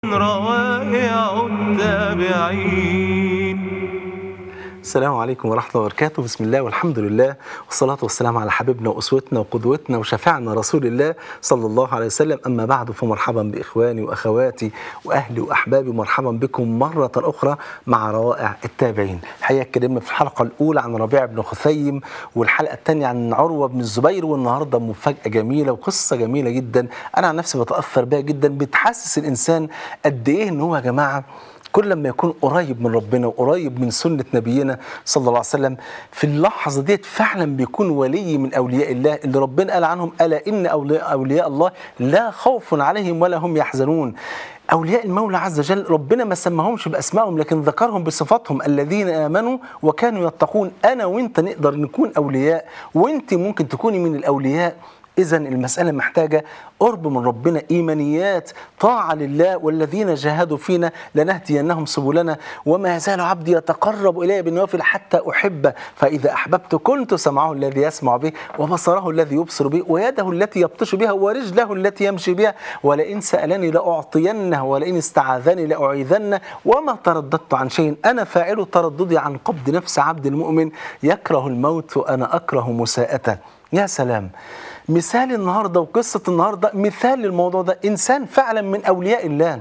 روائع التابعين السلام عليكم ورحمة الله وبركاته بسم الله والحمد لله والصلاة والسلام على حبيبنا وأسوتنا وقدوتنا وشفيعنا رسول الله صلى الله عليه وسلم أما بعد فمرحبا بإخواني وأخواتي وأهلي وأحبابي مرحبا بكم مرة أخرى مع روائع التابعين حقيقة اتكلمنا في الحلقة الأولى عن ربيع بن خثيم والحلقة الثانية عن عروة بن الزبير والنهاردة مفاجأة جميلة وقصة جميلة جدا أنا عن نفسي بتأثر بها جدا بتحسس الإنسان قد إيه إن هو يا جماعة كل ما يكون قريب من ربنا وقريب من سنة نبينا صلى الله عليه وسلم في اللحظة ديت فعلا بيكون ولي من أولياء الله اللي ربنا قال عنهم ألا إن أولياء, أولياء الله لا خوف عليهم ولا هم يحزنون أولياء المولى عز وجل ربنا ما سماهمش بأسمائهم لكن ذكرهم بصفاتهم الذين آمنوا وكانوا يتقون أنا وإنت نقدر نكون أولياء وإنت ممكن تكوني من الأولياء إذا المسألة محتاجة قرب من ربنا إيمانيات طاعة لله والذين جاهدوا فينا لنهدينهم سبلنا وما يزال عبدي يتقرب إلي بالنوافل حتى أحبه فإذا أحببت كنت سمعه الذي يسمع به وبصره الذي يبصر به ويده التي يبطش بها ورجله التي يمشي بها ولئن سألني لأعطينه ولئن استعاذني لأعيذنه وما ترددت عن شيء أنا فاعل ترددي عن قبض نفس عبد المؤمن يكره الموت وأنا أكره مساءته يا سلام مثال النهارده وقصه النهارده مثال للموضوع ده انسان فعلا من اولياء الله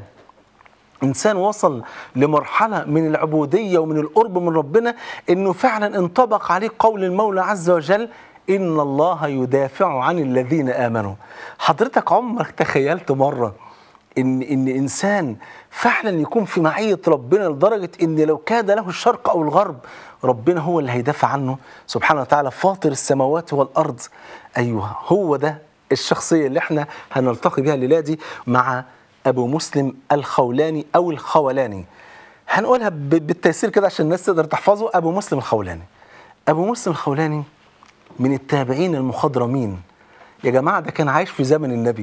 انسان وصل لمرحله من العبوديه ومن القرب من ربنا انه فعلا انطبق عليه قول المولى عز وجل ان الله يدافع عن الذين امنوا حضرتك عمرك تخيلت مره ان ان انسان فعلا يكون في معيه ربنا لدرجه ان لو كاد له الشرق او الغرب ربنا هو اللي هيدافع عنه سبحانه وتعالى فاطر السماوات والارض ايوه هو ده الشخصيه اللي احنا هنلتقي بها الليله دي مع ابو مسلم الخولاني او الخولاني هنقولها بالتيسير كده عشان الناس تقدر تحفظه ابو مسلم الخولاني ابو مسلم الخولاني من التابعين المخضرمين يا جماعه ده كان عايش في زمن النبي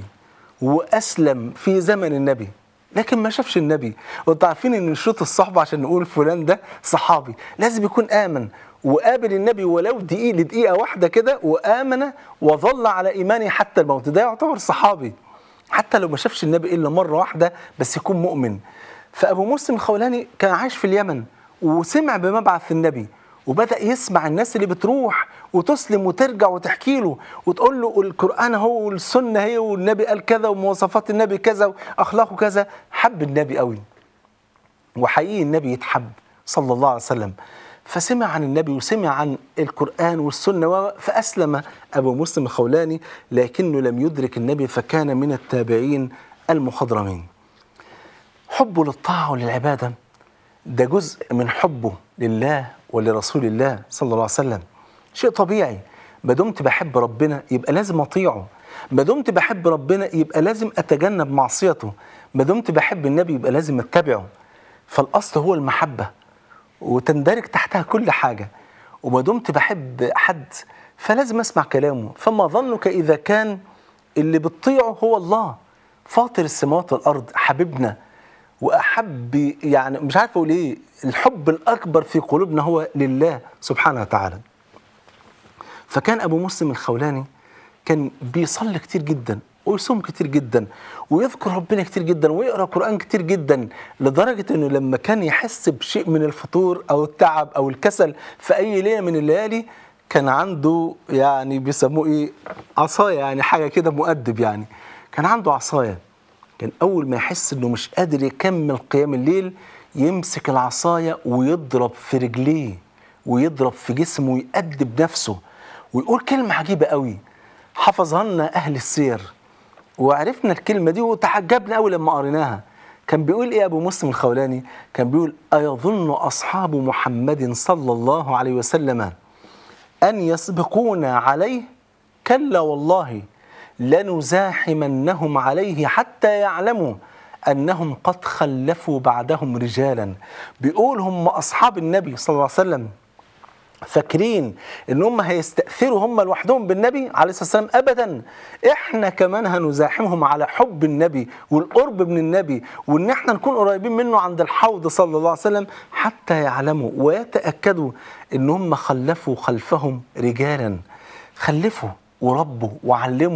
واسلم في زمن النبي لكن ما شافش النبي وانتوا عارفين ان شروط الصحبه عشان نقول فلان ده صحابي لازم يكون امن وقابل النبي ولو دقيقه لدقيقه واحده كده وامن وظل على ايمانه حتى الموت ده يعتبر صحابي حتى لو ما شافش النبي الا مره واحده بس يكون مؤمن فابو مسلم الخولاني كان عايش في اليمن وسمع بمبعث النبي وبدا يسمع الناس اللي بتروح وتسلم وترجع وتحكي له وتقول له القران هو والسنه هي والنبي قال كذا ومواصفات النبي كذا واخلاقه كذا حب النبي قوي وحقيقي النبي يتحب صلى الله عليه وسلم فسمع عن النبي وسمع عن القرآن والسنة فأسلم أبو مسلم الخولاني لكنه لم يدرك النبي فكان من التابعين المخضرمين حبه للطاعة وللعبادة ده جزء من حبه لله ولرسول الله صلى الله عليه وسلم شيء طبيعي ما دمت بحب ربنا يبقى لازم أطيعه ما دمت بحب ربنا يبقى لازم أتجنب معصيته ما دمت بحب النبي يبقى لازم أتبعه فالأصل هو المحبة وتندرج تحتها كل حاجة وما دمت بحب حد فلازم أسمع كلامه فما ظنك إذا كان اللي بتطيعه هو الله فاطر السماوات والأرض حبيبنا وأحب يعني مش عارف أقول إيه الحب الأكبر في قلوبنا هو لله سبحانه وتعالى فكان أبو مسلم الخولاني كان بيصلي كتير جدا ويصوم كتير جدا ويذكر ربنا كتير جدا ويقرا قران كتير جدا لدرجه انه لما كان يحس بشيء من الفتور او التعب او الكسل في اي ليله من الليالي كان عنده يعني بيسموه ايه عصايه يعني حاجه كده مؤدب يعني كان عنده عصايه كان اول ما يحس انه مش قادر يكمل قيام الليل يمسك العصايه ويضرب في رجليه ويضرب في جسمه ويأدب نفسه ويقول كلمه عجيبه قوي حفظها لنا اهل السير وعرفنا الكلمة دي وتعجبنا أول لما قريناها كان بيقول إيه أبو مسلم الخولاني كان بيقول أيظن أصحاب محمد صلى الله عليه وسلم أن يسبقونا عليه كلا والله لنزاحمنهم عليه حتى يعلموا أنهم قد خلفوا بعدهم رجالا بيقول هم أصحاب النبي صلى الله عليه وسلم فاكرين ان هم هيستأثروا هم لوحدهم بالنبي عليه الصلاه والسلام ابدا احنا كمان هنزاحمهم على حب النبي والقرب من النبي وان احنا نكون قريبين منه عند الحوض صلى الله عليه وسلم حتى يعلموا ويتاكدوا ان هم خلفوا خلفهم رجالا خلفوا وربوا وعلموا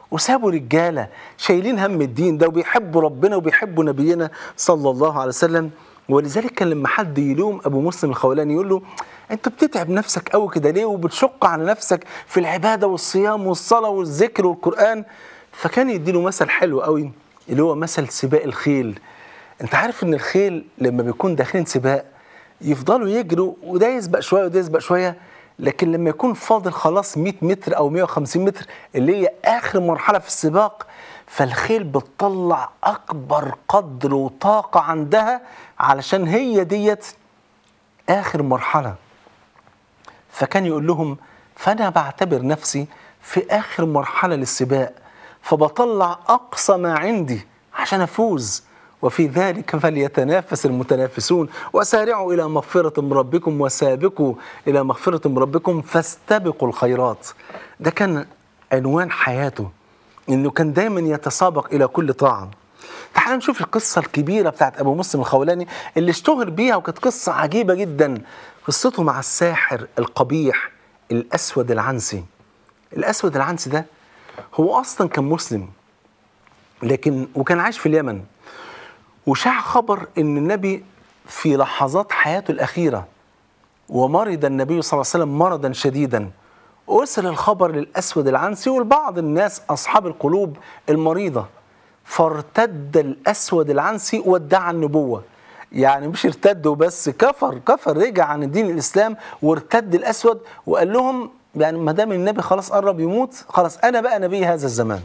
وسابوا رجاله شايلين هم الدين ده وبيحبوا ربنا وبيحبوا نبينا صلى الله عليه وسلم ولذلك كان لما حد يلوم ابو مسلم الخولاني يقول له انت بتتعب نفسك قوي كده ليه وبتشق على نفسك في العباده والصيام والصلاه والذكر والقران فكان يديله مثل حلو قوي اللي هو مثل سباق الخيل انت عارف ان الخيل لما بيكون داخلين سباق يفضلوا يجروا وده يسبق شويه وده يسبق شويه لكن لما يكون فاضل خلاص 100 متر او 150 متر اللي هي اخر مرحله في السباق فالخيل بتطلع اكبر قدر وطاقه عندها علشان هي ديت اخر مرحله فكان يقول لهم فانا بعتبر نفسي في اخر مرحله للسباق فبطلع اقصى ما عندي عشان افوز وفي ذلك فليتنافس المتنافسون وسارعوا الى مغفره من ربكم وسابقوا الى مغفره من ربكم فاستبقوا الخيرات ده كان عنوان حياته انه كان دايما يتسابق الى كل طاعه تعال نشوف القصة الكبيرة بتاعت أبو مسلم الخولاني اللي اشتهر بيها وكانت قصة عجيبة جدا قصته مع الساحر القبيح الأسود العنسي الأسود العنسي ده هو أصلا كان مسلم لكن وكان عايش في اليمن وشاع خبر ان النبي في لحظات حياته الاخيره ومرض النبي صلى الله عليه وسلم مرضا شديدا ارسل الخبر للاسود العنسي ولبعض الناس اصحاب القلوب المريضه فارتد الاسود العنسي وادعى النبوه يعني مش ارتد وبس كفر كفر رجع عن دين الاسلام وارتد الاسود وقال لهم يعني ما دام النبي خلاص قرب يموت خلاص انا بقى نبي هذا الزمان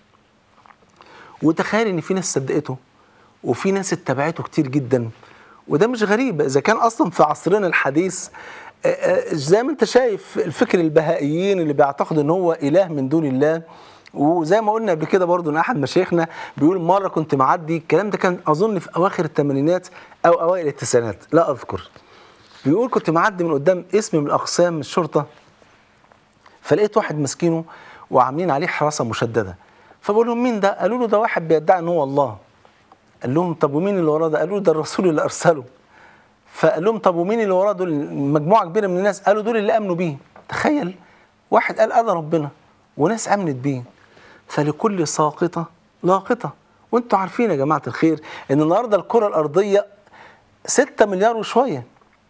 وتخيل ان في ناس صدقته وفي ناس اتبعته كتير جدا وده مش غريب اذا كان اصلا في عصرنا الحديث آه، آه، زي ما انت شايف الفكر البهائيين اللي بيعتقد ان هو اله من دون الله وزي ما قلنا قبل كده برضو ان احد مشايخنا بيقول مره كنت معدي الكلام ده كان اظن في اواخر الثمانينات او اوائل التسعينات لا اذكر بيقول كنت معدي من قدام اسم من اقسام الشرطه فلقيت واحد ماسكينه وعاملين عليه حراسه مشدده فبقول لهم مين ده؟ قالوا له ده واحد بيدعي ان هو الله قال لهم طب ومين اللي وراه ده؟ قالوا له ده الرسول اللي ارسله فقال لهم طب ومين اللي وراه دول مجموعه كبيره من الناس قالوا دول اللي امنوا بيه تخيل واحد قال انا ربنا وناس امنت بيه فلكل ساقطه لاقطه وانتوا عارفين يا جماعه الخير ان النهارده الكره الارضيه 6 مليار وشويه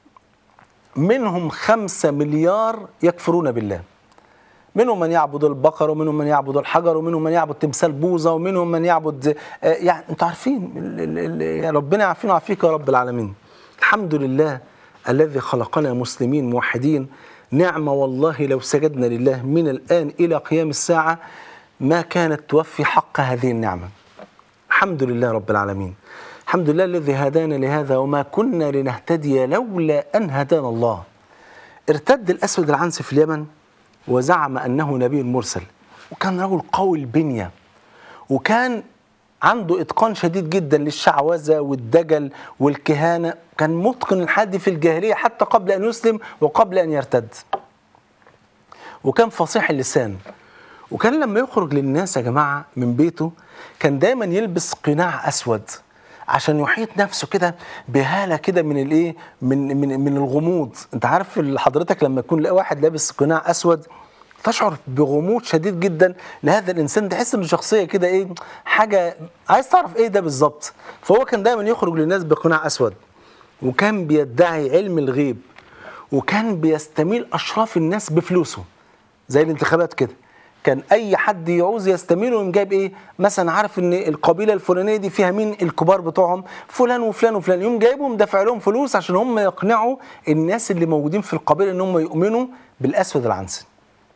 منهم 5 مليار يكفرون بالله منهم من يعبد البقر ومنهم من يعبد الحجر ومنهم من يعبد تمثال بوذا ومنهم من يعبد آه، يعني انتوا عارفين ال- ال- ال- ربنا يعافينا ويعافيك يا رب العالمين الحمد لله الذي خلقنا مسلمين موحدين نعمة والله لو سجدنا لله من الآن إلى قيام الساعة ما كانت توفي حق هذه النعمة الحمد لله رب العالمين الحمد لله الذي هدانا لهذا وما كنا لنهتدي لولا أن هدانا الله ارتد الأسود العنسي في اليمن وزعم أنه نبي مرسل وكان رجل قوي البنية وكان عنده إتقان شديد جدا للشعوذة والدجل والكهانة كان متقن الحد في الجاهلية حتى قبل أن يسلم وقبل أن يرتد وكان فصيح اللسان وكان لما يخرج للناس يا جماعة من بيته كان دايما يلبس قناع أسود عشان يحيط نفسه كده بهالة كده من الايه من من من الغموض انت عارف حضرتك لما يكون واحد لابس قناع اسود تشعر بغموض شديد جدا لهذا الانسان تحس انه شخصيه كده ايه حاجه عايز تعرف ايه ده بالظبط فهو كان دايما يخرج للناس بقناع اسود وكان بيدعي علم الغيب وكان بيستميل اشراف الناس بفلوسه زي الانتخابات كده كان اي حد يعوز يستميله يقوم جايب ايه مثلا عارف ان القبيله الفلانيه دي فيها مين الكبار بتوعهم فلان وفلان وفلان يقوم جايبهم دافع لهم فلوس عشان هم يقنعوا الناس اللي موجودين في القبيله ان هم يؤمنوا بالاسود العنسي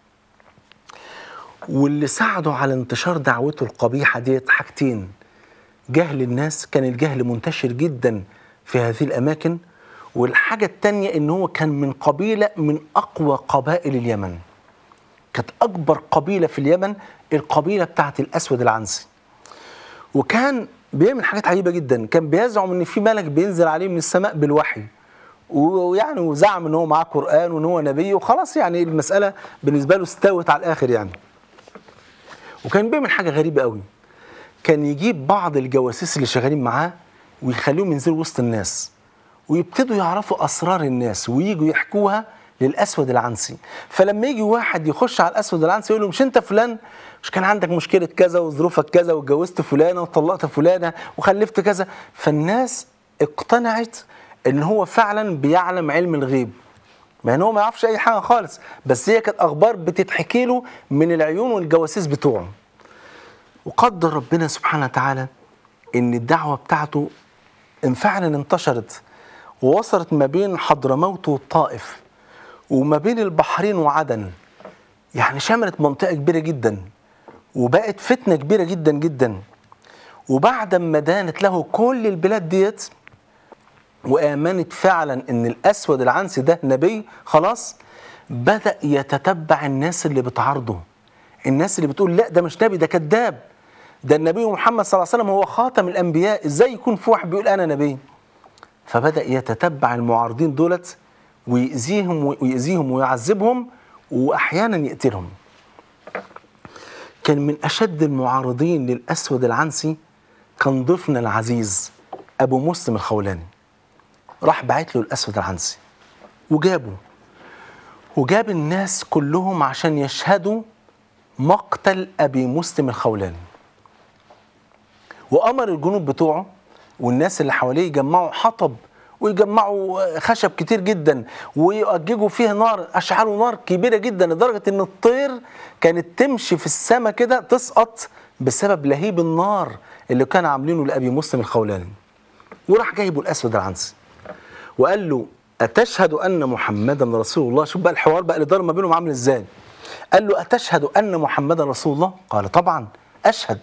واللي ساعدوا على انتشار دعوته القبيحه ديت حاجتين جهل الناس كان الجهل منتشر جدا في هذه الاماكن والحاجه الثانيه ان هو كان من قبيله من اقوى قبائل اليمن كانت اكبر قبيله في اليمن القبيله بتاعت الاسود العنسي وكان بيعمل حاجات عجيبه جدا كان بيزعم ان في ملك بينزل عليه من السماء بالوحي ويعني وزعم ان هو معاه قران وان هو نبي وخلاص يعني المساله بالنسبه له استوت على الاخر يعني وكان بيعمل حاجه غريبه قوي كان يجيب بعض الجواسيس اللي شغالين معاه ويخليهم ينزلوا وسط الناس ويبتدوا يعرفوا اسرار الناس وييجوا يحكوها للاسود العنسي فلما يجي واحد يخش على الاسود العنسي يقول له مش انت فلان مش كان عندك مشكله كذا وظروفك كذا واتجوزت فلانه وطلقت فلانه وخلفت كذا فالناس اقتنعت ان هو فعلا بيعلم علم الغيب مع ان هو ما يعرفش اي حاجه خالص بس هي كانت اخبار بتتحكي له من العيون والجواسيس بتوعه وقدر ربنا سبحانه وتعالى ان الدعوه بتاعته ان فعلا انتشرت ووصلت ما بين حضرموت والطائف وما بين البحرين وعدن يعني شملت منطقه كبيره جدا وبقت فتنه كبيره جدا جدا وبعد ما دانت له كل البلاد ديت وآمنت فعلا إن الأسود العنسي ده نبي خلاص بدأ يتتبع الناس اللي بتعارضه الناس اللي بتقول لا ده مش نبي ده كذاب ده النبي محمد صلى الله عليه وسلم هو خاتم الأنبياء إزاي يكون في واحد بيقول أنا نبي فبدأ يتتبع المعارضين دولت ويأذيهم ويأذيهم ويعذبهم وأحيانا يقتلهم كان من أشد المعارضين للأسود العنسي كان ضيفنا العزيز أبو مسلم الخولاني راح بعت له الأسود العنسي وجابه وجاب الناس كلهم عشان يشهدوا مقتل أبي مسلم الخولاني وأمر الجنود بتوعه والناس اللي حواليه يجمعوا حطب ويجمعوا خشب كتير جدا ويؤججوا فيها نار اشعلوا نار كبيره جدا لدرجه ان الطير كانت تمشي في السماء كده تسقط بسبب لهيب النار اللي كان عاملينه لابي مسلم الخولاني وراح جايبه الاسود العنسي وقال له اتشهد ان محمدا رسول الله شوف بقى الحوار بقى اللي دار ما بينهم عامل ازاي قال له اتشهد ان محمدا رسول الله قال طبعا اشهد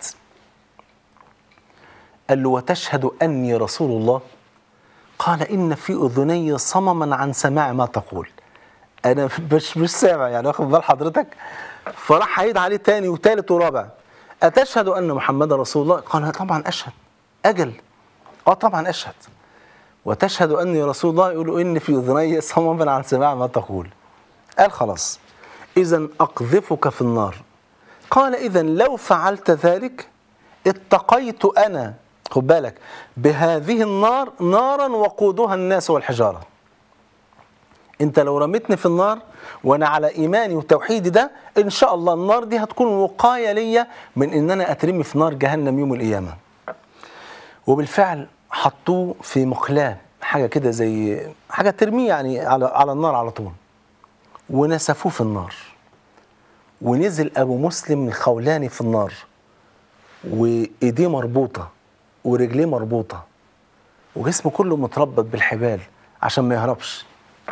قال له وتشهد اني رسول الله قال إن في أذني صمما عن سماع ما تقول أنا مش مش سامع يعني واخد بال حضرتك فراح عيد عليه تاني وتالت ورابع أتشهد أن محمدا رسول الله قال طبعا أشهد أجل أه طبعا أشهد وتشهد أني رسول الله يقول إن في أذني صمما عن سماع ما تقول قال خلاص إذا أقذفك في النار قال إذا لو فعلت ذلك اتقيت أنا خد بالك بهذه النار نارا وقودها الناس والحجاره انت لو رميتني في النار وانا على ايماني وتوحيدي ده ان شاء الله النار دي هتكون وقايه ليا من ان انا اترمي في نار جهنم يوم القيامه وبالفعل حطوه في مقلاه حاجه كده زي حاجه ترميه يعني على على النار على طول ونسفوه في النار ونزل ابو مسلم الخولاني في النار وايديه مربوطه ورجليه مربوطة وجسمه كله متربط بالحبال عشان ما يهربش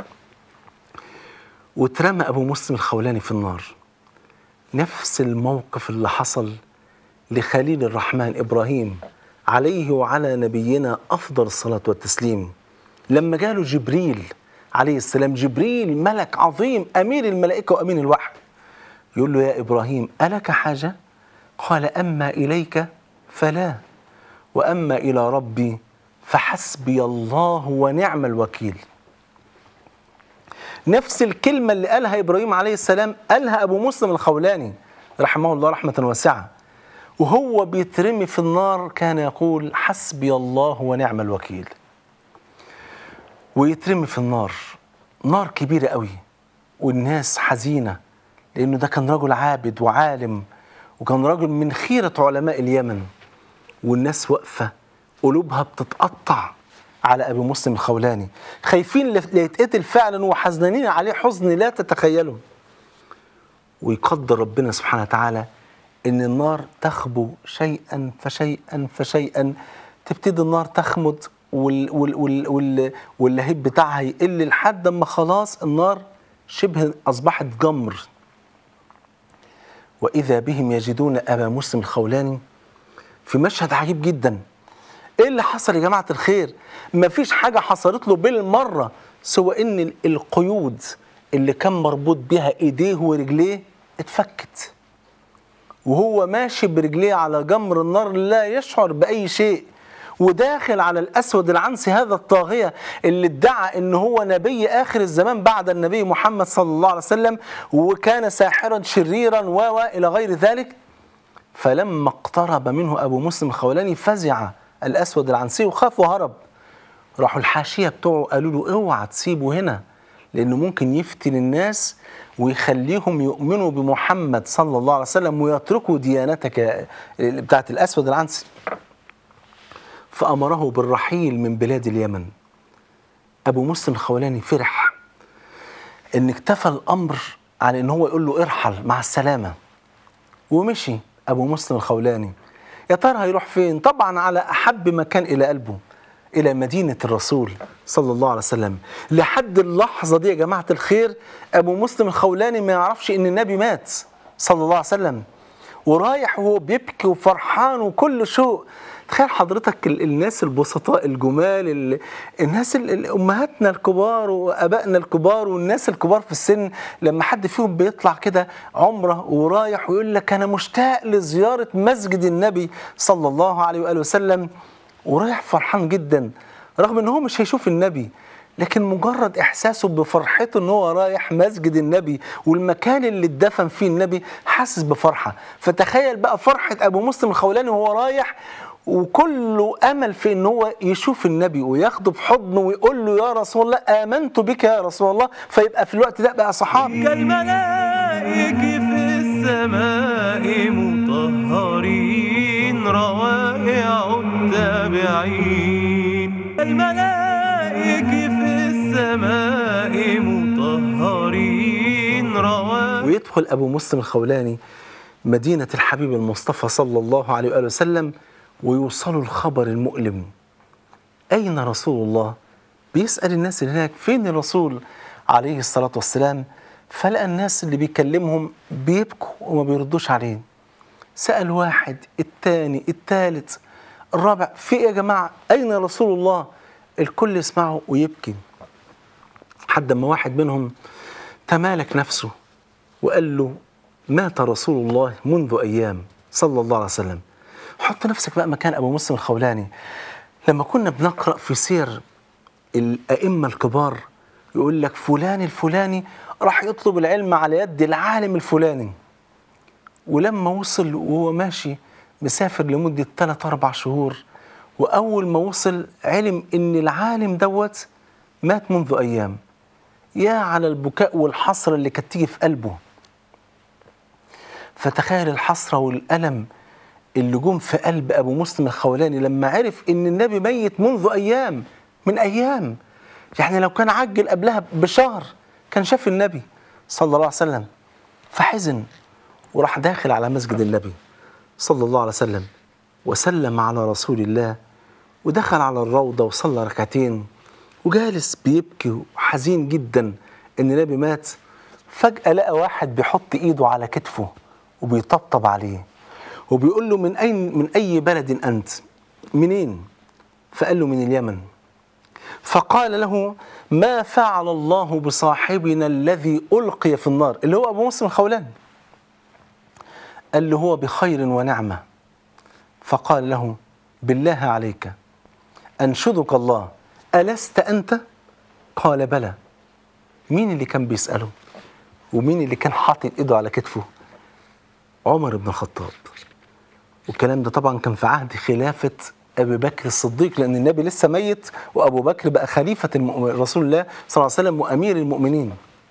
واترمى أبو مسلم الخولاني في النار نفس الموقف اللي حصل لخليل الرحمن إبراهيم عليه وعلى نبينا أفضل الصلاة والتسليم لما جاله جبريل عليه السلام جبريل ملك عظيم أمير الملائكة وأمين الوحي يقول له يا إبراهيم ألك حاجة؟ قال أما إليك فلا واما الى ربي فحسبي الله ونعم الوكيل نفس الكلمة اللي قالها إبراهيم عليه السلام قالها أبو مسلم الخولاني رحمه الله رحمة واسعة وهو بيترمي في النار كان يقول حسبي الله ونعم الوكيل ويترمي في النار نار كبيرة قوي والناس حزينة لأنه ده كان رجل عابد وعالم وكان رجل من خيرة علماء اليمن والناس واقفة قلوبها بتتقطع على أبي مسلم الخولاني خايفين ليتقتل فعلا وحزنانين عليه حزن لا تتخيله ويقدر ربنا سبحانه وتعالى ان النار تخبو شيئا فشيئا فشيئا تبتدي النار تخمد وال وال وال وال واللهيب بتاعها يقل لحد ما خلاص النار شبه اصبحت جمر واذا بهم يجدون ابا مسلم الخولاني في مشهد عجيب جدا ايه اللي حصل يا جماعه الخير مفيش حاجه حصلت له بالمره سوى ان القيود اللي كان مربوط بيها ايديه ورجليه اتفكت وهو ماشي برجليه على جمر النار لا يشعر باي شيء وداخل على الاسود العنسي هذا الطاغيه اللي ادعى ان هو نبي اخر الزمان بعد النبي محمد صلى الله عليه وسلم وكان ساحرا شريرا و الى غير ذلك فلما اقترب منه ابو مسلم الخولاني فزع الاسود العنسي وخاف وهرب راحوا الحاشيه بتوعه قالوا له اوعى تسيبه هنا لأنه ممكن يفتن الناس ويخليهم يؤمنوا بمحمد صلى الله عليه وسلم ويتركوا ديانتك بتاعت الأسود العنسي فأمره بالرحيل من بلاد اليمن أبو مسلم الخولاني فرح إن اكتفى الأمر على إن هو يقول له ارحل مع السلامة ومشي أبو مسلم الخولاني يا ترى هيروح فين طبعا على أحب مكان إلى قلبه إلى مدينة الرسول صلى الله عليه وسلم لحد اللحظة دي يا جماعة الخير أبو مسلم الخولاني ما يعرفش إن النبي مات صلى الله عليه وسلم ورايح وهو بيبكي وفرحان وكل شوق تخيل حضرتك ال- الناس البسطاء الجمال ال- الناس ال- ال- امهاتنا الكبار وابائنا الكبار والناس الكبار في السن لما حد فيهم بيطلع كده عمره ورايح ويقول لك انا مشتاق لزياره مسجد النبي صلى الله عليه واله وسلم ورايح فرحان جدا رغم ان هو مش هيشوف النبي لكن مجرد احساسه بفرحته ان هو رايح مسجد النبي والمكان اللي اتدفن فيه النبي حاسس بفرحه فتخيل بقى فرحه ابو مسلم الخولاني وهو رايح وكله امل في ان هو يشوف النبي وياخده في حضنه ويقول له يا رسول الله امنت بك يا رسول الله فيبقى في الوقت ده بقى صحابي كالملائك في السماء مطهرين روائع التابعين كالملائك في السماء مطهرين روائع ويدخل ابو مسلم الخولاني مدينه الحبيب المصطفى صلى الله عليه واله وسلم ويوصلوا الخبر المؤلم اين رسول الله بيسال الناس اللي هناك فين الرسول عليه الصلاه والسلام فلقى الناس اللي بيكلمهم بيبكوا وما بيردوش عليه سأل واحد التاني التالت الرابع في إيه يا جماعة أين رسول الله الكل يسمعه ويبكي حد ما واحد منهم تمالك نفسه وقال له مات رسول الله منذ أيام صلى الله عليه وسلم حط نفسك بقى مكان أبو مسلم الخولاني لما كنا بنقرأ في سير الأئمة الكبار يقول لك فلان الفلاني راح يطلب العلم على يد العالم الفلاني ولما وصل وهو ماشي مسافر لمدة 3 أربع شهور وأول ما وصل علم إن العالم دوت مات منذ أيام يا على البكاء والحسرة اللي كانت تيجي في قلبه فتخيل الحسرة والألم اللي جم في قلب أبو مسلم الخولاني لما عرف إن النبي ميت منذ أيام من أيام يعني لو كان عجل قبلها بشهر كان شاف النبي صلى الله عليه وسلم فحزن وراح داخل على مسجد النبي صلى الله عليه وسلم وسلم على رسول الله ودخل على الروضة وصلى ركعتين وجالس بيبكي وحزين جدا ان النبي مات فجأة لقى واحد بيحط ايده على كتفه وبيطبطب عليه وبيقول له من اين من اي بلد انت؟ منين؟ فقال له من اليمن فقال له ما فعل الله بصاحبنا الذي القي في النار اللي هو ابو مسلم الخولاني قال له هو بخير ونعمه فقال له بالله عليك انشدك الله الست انت قال بلى مين اللي كان بيساله ومين اللي كان حاطط ايده على كتفه عمر بن الخطاب والكلام ده طبعا كان في عهد خلافه ابي بكر الصديق لان النبي لسه ميت وابو بكر بقى خليفه المؤمن رسول الله صلى الله عليه وسلم وامير المؤمنين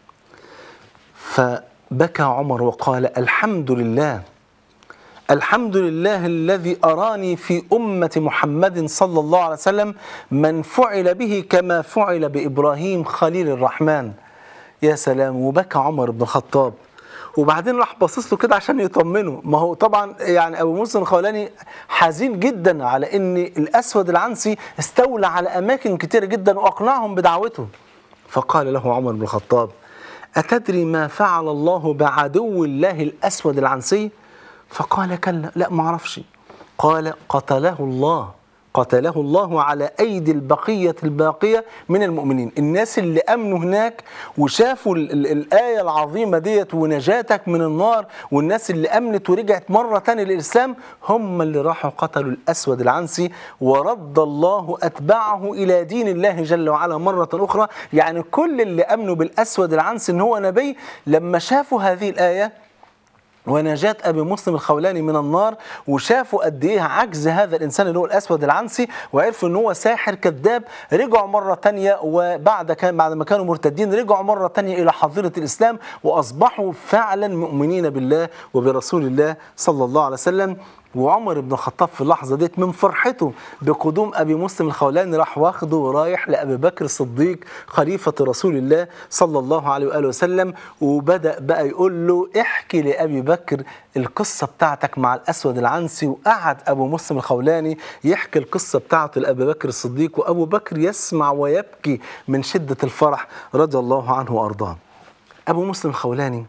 فبكى عمر وقال الحمد لله الحمد لله الذي أراني في أمة محمد صلى الله عليه وسلم من فعل به كما فعل بإبراهيم خليل الرحمن يا سلام وبكى عمر بن الخطاب وبعدين راح باصص له كده عشان يطمنه ما هو طبعا يعني ابو مسلم الخولاني حزين جدا على ان الاسود العنسي استولى على اماكن كتيره جدا واقنعهم بدعوته فقال له عمر بن الخطاب اتدري ما فعل الله بعدو الله الاسود العنسي فقال كلا لا ما اعرفش قال قتله الله قتله الله على ايدي البقيه الباقيه من المؤمنين الناس اللي امنوا هناك وشافوا ال ال الايه العظيمه ديت ونجاتك من النار والناس اللي امنت ورجعت مره تانية للاسلام هم اللي راحوا قتلوا الاسود العنسي ورد الله اتباعه الى دين الله جل وعلا مره اخرى يعني كل اللي امنوا بالاسود العنسي ان هو نبي لما شافوا هذه الايه ونجاة أبي مسلم الخولاني من النار وشافوا قد إيه عجز هذا الإنسان اللي هو الأسود العنسي وعرفوا إن هو ساحر كذاب رجعوا مرة تانية وبعد كان بعد ما كانوا مرتدين رجعوا مرة تانية إلى حظيرة الإسلام وأصبحوا فعلا مؤمنين بالله وبرسول الله صلى الله عليه وسلم وعمر بن الخطاب في اللحظه ديت من فرحته بقدوم ابي مسلم الخولاني راح واخده ورايح لابي بكر الصديق خليفه رسول الله صلى الله عليه واله وسلم وبدا بقى يقول له احكي لابي بكر القصه بتاعتك مع الاسود العنسي وقعد ابو مسلم الخولاني يحكي القصه بتاعته لابي بكر الصديق وابو بكر يسمع ويبكي من شده الفرح رضي الله عنه وارضاه. ابو مسلم الخولاني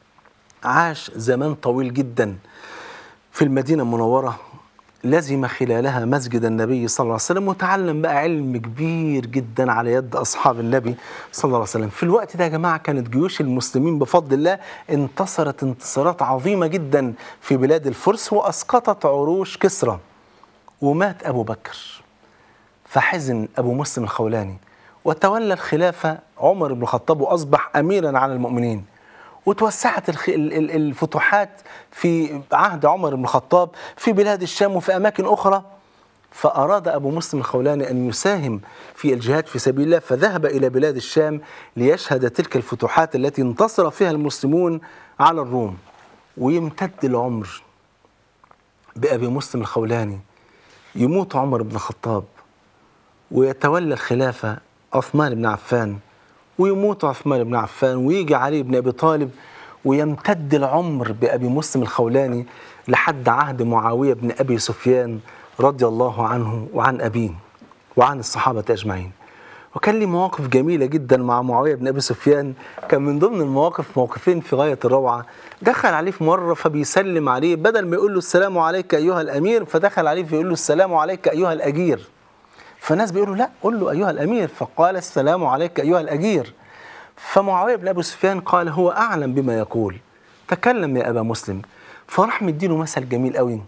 عاش زمان طويل جدا في المدينة المنورة لزم خلالها مسجد النبي صلى الله عليه وسلم وتعلم بقى علم كبير جدا على يد أصحاب النبي صلى الله عليه وسلم في الوقت ده يا جماعة كانت جيوش المسلمين بفضل الله انتصرت انتصارات عظيمة جدا في بلاد الفرس وأسقطت عروش كسرى ومات أبو بكر فحزن أبو مسلم الخولاني وتولى الخلافة عمر بن الخطاب وأصبح أميرا على المؤمنين وتوسعت الخ- ال- ال- الفتوحات في عهد عمر بن الخطاب في بلاد الشام وفي أماكن أخرى فأراد أبو مسلم الخولاني أن يساهم في الجهاد في سبيل الله فذهب إلى بلاد الشام ليشهد تلك الفتوحات التي انتصر فيها المسلمون على الروم ويمتد العمر بأبي مسلم الخولاني يموت عمر بن الخطاب ويتولى الخلافة عثمان بن عفان ويموت عثمان بن عفان ويجي علي بن أبي طالب ويمتد العمر بأبي مسلم الخولاني لحد عهد معاوية بن أبي سفيان رضي الله عنه وعن أبيه وعن الصحابة أجمعين وكان لي مواقف جميلة جدا مع معاوية بن أبي سفيان كان من ضمن المواقف موقفين في غاية الروعة دخل عليه في مرة فبيسلم عليه بدل ما يقول له السلام عليك أيها الأمير فدخل عليه فيقول له السلام عليك أيها الأجير فالناس بيقولوا لا قل له أيها الأمير فقال السلام عليك أيها الأجير فمعاوية بن أبي سفيان قال هو أعلم بما يقول تكلم يا أبا مسلم فراح مديله مثل جميل قوي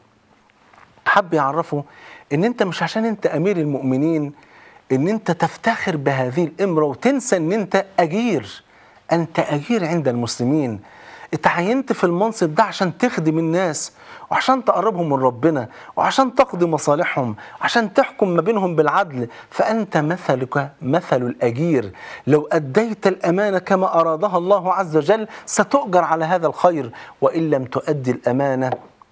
حب يعرفه ان انت مش عشان انت امير المؤمنين ان انت تفتخر بهذه الامره وتنسى ان انت اجير انت اجير عند المسلمين اتعينت في المنصب ده عشان تخدم الناس وعشان تقربهم من ربنا وعشان تقضي مصالحهم وعشان تحكم ما بينهم بالعدل فأنت مثلك مثل الأجير لو أديت الأمانة كما أرادها الله عز وجل ستؤجر على هذا الخير وإن لم تؤدي الأمانة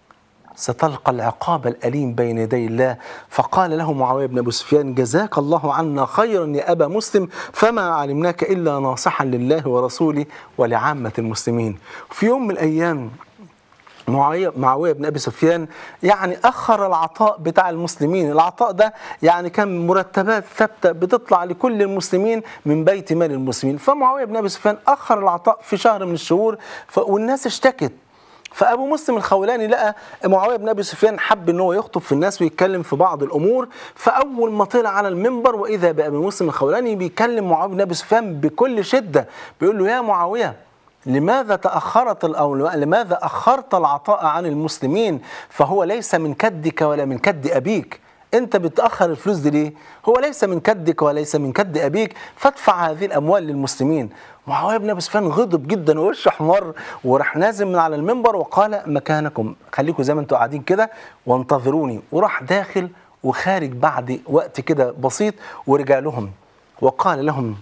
ستلقى العقاب الأليم بين يدي الله فقال له معاوية بن أبو سفيان جزاك الله عنا خيرا يا أبا مسلم فما علمناك إلا ناصحا لله ورسوله ولعامة المسلمين في يوم من الأيام معاوية معاوية بن أبي سفيان يعني أخر العطاء بتاع المسلمين العطاء ده يعني كان مرتبات ثابتة بتطلع لكل المسلمين من بيت مال المسلمين فمعاوية بن أبي سفيان أخر العطاء في شهر من الشهور ف... والناس اشتكت فابو مسلم الخولاني لقى معاويه بن ابي سفيان حب ان هو يخطب في الناس ويتكلم في بعض الامور فاول ما طلع على المنبر واذا بابي مسلم الخولاني بيكلم معاويه بن ابي سفيان بكل شده بيقول له يا معاويه لماذا تأخرت أو لماذا أخرت العطاء عن المسلمين فهو ليس من كدك ولا من كد أبيك أنت بتأخر الفلوس دي ليه؟ هو ليس من كدك وليس من كد أبيك فادفع هذه الأموال للمسلمين معاوية بن أبي سفيان غضب جدا ووشه احمر وراح نازل من على المنبر وقال مكانكم خليكم زي ما انتم قاعدين كده وانتظروني وراح داخل وخارج بعد وقت كده بسيط ورجع لهم وقال لهم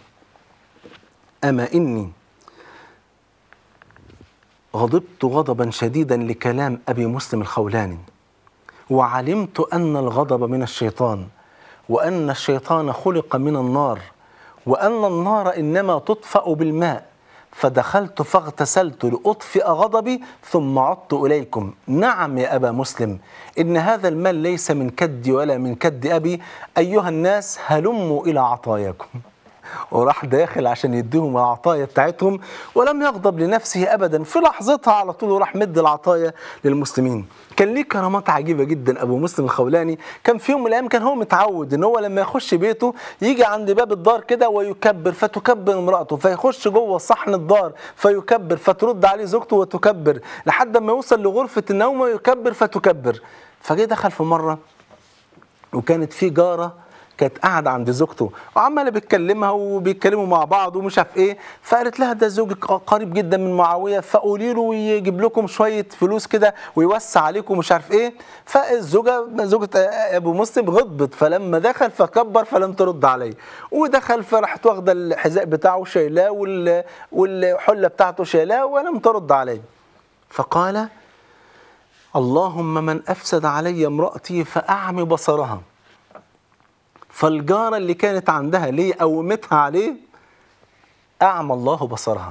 أما إني غضبت غضبا شديدا لكلام ابي مسلم الخولاني وعلمت ان الغضب من الشيطان وان الشيطان خلق من النار وان النار انما تطفا بالماء فدخلت فاغتسلت لاطفئ غضبي ثم عدت اليكم نعم يا ابا مسلم ان هذا المال ليس من كدي ولا من كد ابي ايها الناس هلموا الى عطاياكم وراح داخل عشان يديهم العطايا بتاعتهم ولم يغضب لنفسه ابدا في لحظتها على طول راح مد العطايا للمسلمين كان ليه كرامات عجيبه جدا ابو مسلم الخولاني كان في يوم من الايام كان هو متعود ان هو لما يخش بيته يجي عند باب الدار كده ويكبر فتكبر امراته فيخش جوه صحن الدار فيكبر فترد عليه زوجته وتكبر لحد ما يوصل لغرفه النوم ويكبر فتكبر فجه دخل في مره وكانت في جاره كانت قاعده عند زوجته وعماله بتكلمها وبيتكلموا مع بعض ومش عارف ايه فقالت لها ده زوجك قريب جدا من معاويه فقولي له يجيب لكم شويه فلوس كده ويوسع عليكم مش عارف ايه فالزوجه زوجة ابو مسلم غضبت فلما دخل فكبر فلم ترد عليه ودخل فراحت واخده الحذاء بتاعه شايلاه وال- والحله بتاعته شايلاه ولم ترد عليه فقال اللهم من افسد علي امراتي فاعمي بصرها فالجاره اللي كانت عندها ليه قومتها عليه اعمى الله بصرها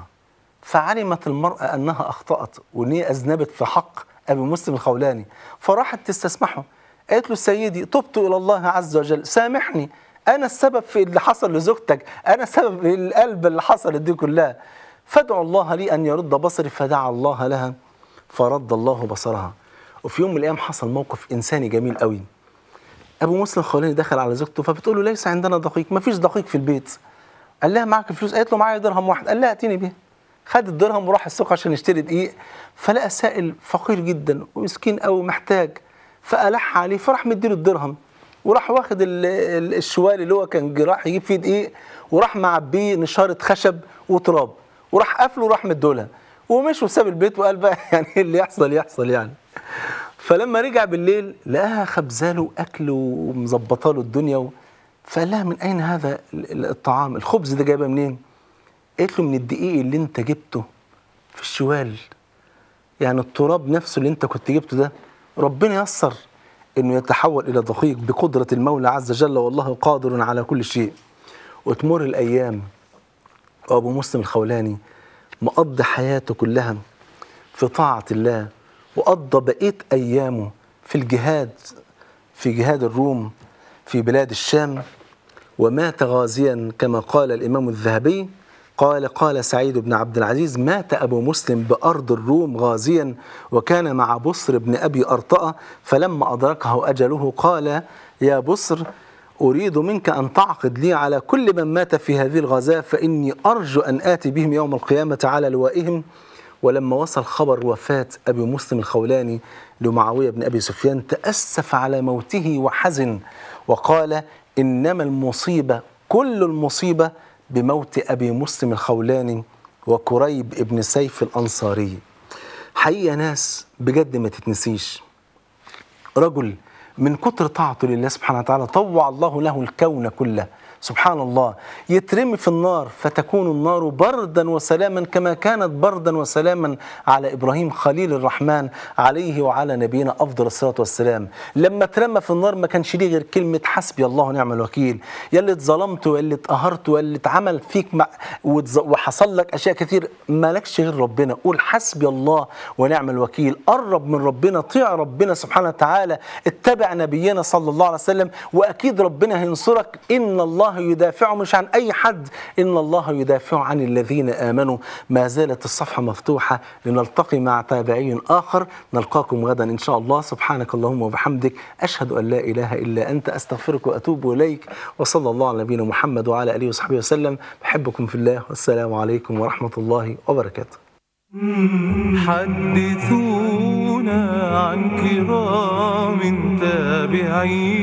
فعلمت المراه انها اخطات وان هي اذنبت في حق ابي مسلم الخولاني فراحت تستسمحه قالت له سيدي تبت الى الله عز وجل سامحني انا السبب في اللي حصل لزوجتك انا السبب في القلب اللي حصلت دي كلها فادعو الله لي ان يرد بصري فدعا الله لها فرد الله بصرها وفي يوم من الايام حصل موقف انساني جميل قوي ابو مسلم الخولاني دخل على زوجته فبتقول له ليس عندنا دقيق ما فيش دقيق في البيت قال لها معك فلوس قالت له معايا درهم واحد قال لها اتيني بيه خد الدرهم وراح السوق عشان يشتري دقيق فلقى سائل فقير جدا ومسكين قوي محتاج فألح عليه فراح مديله الدرهم وراح واخد ال- ال- الشوال اللي هو كان راح يجيب فيه دقيق وراح معبيه نشارة خشب وتراب وراح قافله وراح مدولها ومشي وساب البيت وقال بقى يعني اللي يحصل يحصل يعني فلما رجع بالليل لقاها خبزاله اكل ومظبطه له الدنيا و... فقال لها من اين هذا ال- ال- الطعام الخبز ده جايبه منين قالت له من الدقيق اللي انت جبته في الشوال يعني التراب نفسه اللي انت كنت جبته ده ربنا يسر انه يتحول الى دقيق بقدره المولى عز وجل والله قادر على كل شيء وتمر الايام وابو مسلم الخولاني مقضي حياته كلها في طاعه الله وقضى بقيه ايامه في الجهاد في جهاد الروم في بلاد الشام ومات غازيا كما قال الامام الذهبي قال قال سعيد بن عبد العزيز مات ابو مسلم بارض الروم غازيا وكان مع بصر بن ابي ارطأ فلما ادركه اجله قال يا بصر اريد منك ان تعقد لي على كل من مات في هذه الغزاه فاني ارجو ان اتي بهم يوم القيامه على لوائهم ولما وصل خبر وفاة أبي مسلم الخولاني لمعاوية بن أبي سفيان تأسف على موته وحزن وقال إنما المصيبة كل المصيبة بموت أبي مسلم الخولاني وكريب ابن سيف الأنصاري حقيقة ناس بجد ما تتنسيش رجل من كتر طاعته لله سبحانه وتعالى طوع الله له الكون كله سبحان الله يترمي في النار فتكون النار بردا وسلاما كما كانت بردا وسلاما على ابراهيم خليل الرحمن عليه وعلى نبينا افضل الصلاه والسلام لما اترمى في النار ما كانش ليه غير كلمه حسبي الله ونعم الوكيل يا اللي اتظلمت ويا اللي اتقهرت ويا اللي اتعمل فيك مع واتز- وحصل لك اشياء كتير مالكش غير ربنا قول حسبي الله ونعم الوكيل قرب من ربنا طيع ربنا سبحانه وتعالى اتبع نبينا صلى الله عليه وسلم واكيد ربنا هينصرك ان الله يدافع مش عن اي حد ان الله يدافع عن الذين امنوا ما زالت الصفحه مفتوحه لنلتقي مع تابعي اخر نلقاكم غدا ان شاء الله سبحانك اللهم وبحمدك اشهد ان لا اله الا انت استغفرك واتوب اليك وصلى الله على نبينا محمد وعلى اله وصحبه وسلم بحبكم في الله والسلام عليكم ورحمه الله وبركاته حدثونا عن كرام تابعين